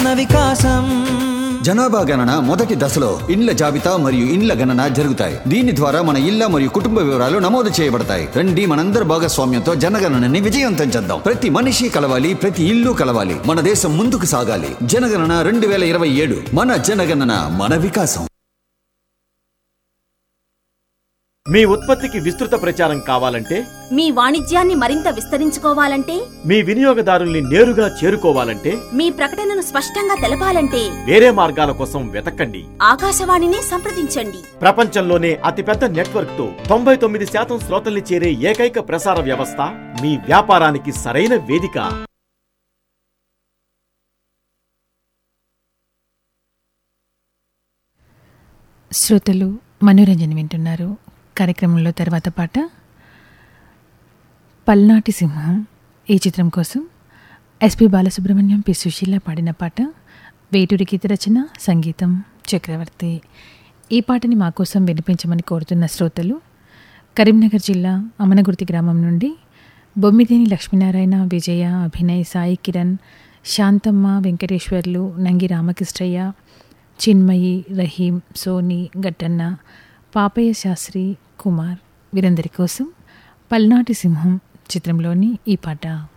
వికాసం జనాభా గణన మొదటి దశలో ఇండ్ల జాబితా మరియు ఇండ్ల గణన జరుగుతాయి దీని ద్వారా మన ఇళ్ల మరియు కుటుంబ వివరాలు నమోదు చేయబడతాయి రండి మనందరి భాగస్వామ్యంతో జనగణనని విజయవంతం చేద్దాం ప్రతి మనిషి కలవాలి ప్రతి ఇల్లు కలవాలి మన దేశం ముందుకు సాగాలి జనగణన రెండు వేల ఇరవై ఏడు మన జనగణన మన వికాసం మీ ఉత్పత్తికి విస్తృత ప్రచారం కావాలంటే మీ వాణిజ్యాన్ని మరింత విస్తరించుకోవాలంటే మీ వినియోగదారుల్ని నేరుగా చేరుకోవాలంటే మీ ప్రకటనను స్పష్టంగా తెలపాలంటే వేరే మార్గాల కోసం వెతకండి ఆకాశవాణినే సంప్రదించండి ప్రపంచంలోనే అతిపెద్ద నెట్వర్క్ తో తొంభై తొమ్మిది శాతం శ్రోతల్ని చేరే ఏకైక ప్రసార వ్యవస్థ మీ వ్యాపారానికి సరైన వేదిక శ్రోతలు మనోరంజన వింటున్నారు కార్యక్రమంలో తర్వాత పాట పల్నాటి సింహం ఈ చిత్రం కోసం ఎస్పి బాలసుబ్రహ్మణ్యం పి సుశీల పాడిన పాట వేటూరి గీత రచన సంగీతం చక్రవర్తి ఈ పాటని మా కోసం వినిపించమని కోరుతున్న శ్రోతలు కరీంనగర్ జిల్లా అమనగుర్తి గ్రామం నుండి బొమ్మిదేని లక్ష్మీనారాయణ విజయ అభినయ్ సాయి కిరణ్ శాంతమ్మ వెంకటేశ్వర్లు నంగి రామకృష్ణయ్య చిన్మయి రహీం సోని గట్టన్న పాపయ్య శాస్త్రి కుమార్ వీరందరి కోసం పల్నాటి సింహం చిత్రంలోని ఈ పాట